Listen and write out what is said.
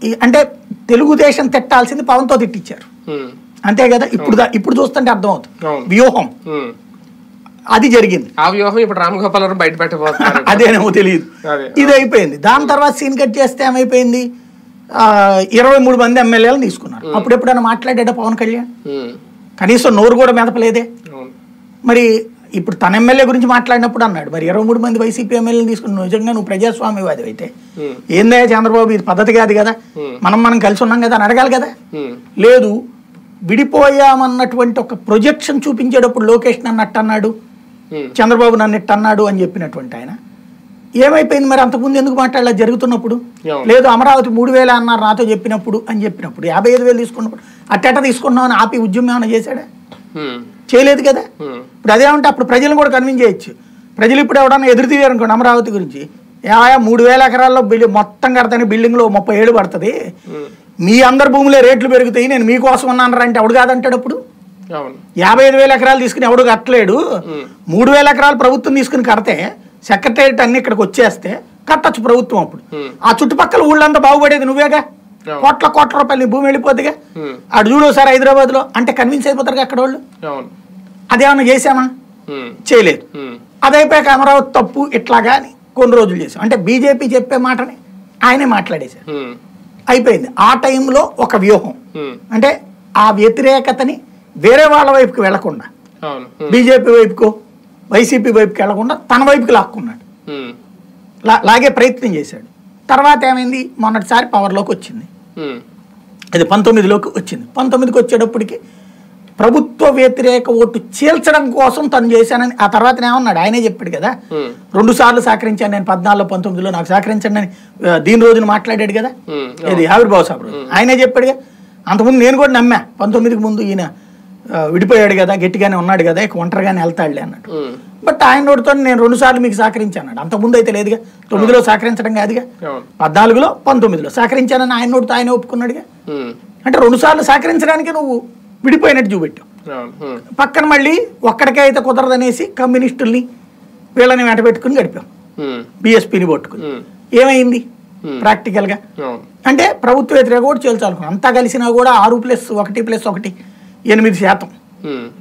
ఈ- అంటే తెలుగుదేశం తిట్టాల్సింది పవన్తో తిట్టించారు ఉమ్, అంతే కదా ఇప్పుడు దా- ఇప్పుడు చూస్తుంటే అర్థమవుతుంది అవును. వ్యూహం ఉమ్. అది జరిగింది ఆ వ్యూహం ఇప్పుడు రామగోపాలవరం బయట పెట్టబోతున్నారు అదేనేమో తెలియదు అదే. ఇది అయిపోయింది దాని తర్వాత సీన్ కట్ చేస్తే ఏమైపోయింది ఆ, ఇరవై మూడు మంది ఎమ్మెల్యేలు తీసుకున్నారు అప్పుడు ఎప్పుడైనా మాట్లాడాడా పవన్ కళ్యాణ్ ఉమ్, కనీసం నోరు కూడా మెదపలేదే అవును మరి ఇప్పుడు తన ఎమ్మెల్యే గురించి మాట్లాడినప్పుడు అన్నాడు మరి ఇరవై మూడు మంది వైసీపీ ఎమ్మెల్యేలు తీసుకుని నువ్వు నిజంగా నువ్వు ప్రజాస్వామ్యవాది అయితే ఉమ్, ఏందయ్యా చంద్రబాబు ఇది పద్ధతి కాదు కదా Hmm. మనం మనం కలిసి ఉన్నాం కదా అని అడగాలి కదా ఉమ్, లేదు విడిపోయామన్నటువంటి ఒక ప్రొజెక్షన్ చూపించేటప్పుడు లోకేష్ నన్ను అట్ట అన్నాడు ఉమ్, చంద్రబాబు నన్ను ఇట్ట అన్నాడు అని చెప్పినటువంటి ఆయన ఏమైపోయింది మరి అంతకుముందు ఎందుకు మాట్లాడలేదు జరుగుతున్నప్పుడు అవును. లేదు అమరావతి మూడు వేల అన్నారు నాతో చెప్పినప్పుడు అని చెప్పినప్పుడు యాభై ఐదు వేలు తీసుకున్నప్పుడు అట్టెట తీసుకున్నామని ఆపి ఉద్యమం ఏమైనా చేశాడా ఉమ్, చేయలేదు కదా ఉమ్, ఇప్పుడు అదేమంటే అప్పుడు ప్రజలను కూడా కన్విన్స్ చేయొచ్చు ప్రజలు ఇప్పుడు ఎవడన్నా ఎదురు తీరారు అనుకోండి అమరావతి గురించి యా మూడు వేల ఎకరాల్లో బిల్డింగ్ మొత్తం కడతాని బిల్డింగ్లో ముప్పై ఏళ్ళు పడుతుంది ఉమ్, మీ అందరి భూములే రేట్లు పెరుగుతాయి నేను మీకోసం ఉన్నాను అంటే ఎవడు కాదంటాడు అప్పుడు అవును యాభై ఐదు వేల ఎకరాలు తీసుకుని ఎవడు కట్టలేడు ఉమ్, మూడు వేల ఎకరాలు ప్రభుత్వం తీసుకుని కడితే సెక్రటేరియట్ అన్ని ఇక్కడికి వచ్చేస్తే కట్టచ్చు ప్రభుత్వం అప్పుడు ఉమ్, ఆ చుట్టుపక్కల ఊళ్ళంతా బాగుపడేది నువ్వేగా అవును. కోట్ల కోట్ల రూపాయలు నీ భూమి వెళ్ళిపోద్దిగా ఉమ్, అటు చూడు సార్ హైదరాబాద్లో అంటే కన్విన్స్ అయిపోతారు అక్కడ వాళ్ళు అవును అదేమన్నా చేసామా ఉమ్, చేయలేదు ఉమ్, అదైపోయాక అమరావతి తప్పు ఇట్లాగా అని కొన్ని రోజులు చేసాం అంటే బీజేపీ చెప్పే మాటని ఆయనే మాట్లాడేశారు ఉమ్, అయిపోయింది ఆ టైంలో ఒక వ్యూహం ఉమ్, అంటే ఆ వ్యతిరేకతని వేరే వాళ్ళ వైపుకి వెళ్లకుండా అవును ఉమ్, బీజేపీ వైపుకో వైసీపీ వైపుకి వెళ్లకుండా తన వైపుకి లాక్కున్నాడు ఉమ్, లా లాగే ప్రయత్నం చేశాడు తర్వాత ఏమైంది మొన్నటిసారి పవర్లోకి వచ్చింది ఉమ్, ఇది పంతొమ్మిదిలోకి వచ్చింది పంతొమ్మిదికి వచ్చేటప్పటికి ప్రభుత్వ వ్యతిరేక ఓటు చీల్చడం కోసం తను చేశానని ఆ తర్వాత ఏమన్నాడు ఆయనే చెప్పాడు కదా ఉమ్, రెండు సార్లు సహకరించాను నేను పద్నాలుగు పంతొమ్మిదిలో నాకు సహకరించండి అని ఆ, దీని రోజున మాట్లాడాడు కదా ఉమ్, ఇది ఆవిర్భావ సభ రోజు. ఆయనే చెప్పాడుగా అంతకుముందు నేను కూడా నమ్మా పంతొమ్మిదికి ముందు ఈయన ఆ, విడిపోయాడు కదా గట్టిగానే ఉన్నాడు కదా ఇక ఒంటరిగానే వెళ్తాడులే అన్నట్టు ఉమ్, బట్ ఆయన నోటితో నేను రెండు సార్లు మీకు సహకరించాను అంతకుముందు అయితే లేదుగా తొమ్మిదిలో సహకరించడం కాదుగా అవును పద్నాలుగులో పంతొమ్మిదిలో సహకరించానని ఆయన నోటితో ఆయన ఒప్పుకున్నాడుగా ఉమ్, అంటే రెండు సార్లు సహకరించడానికి నువ్వు విడిపోయినట్టు చూపెట్టావు అవును ఉమ్, పక్కన మళ్ళీ ఒక్కడికే అయితే కుదరదనేసి కమ్యూనిస్టుల్ని వీళ్ళని వెంట పెట్టుకుని గడిపాం ఉమ్, బీఎస్పీని పట్టుకుని ఉమ్, ఏమైంది Hmm. ప్రాక్టికల్గా అవును అంటే ప్రభుత్వ వ్యతిరేక కూడా చేల్చాలనుకున్నాం అంతా కలిసినా కూడా ఆరు ప్లస్ ఒకటి ప్లస్ ఒకటి ఎనిమిది శాతం ఉమ్,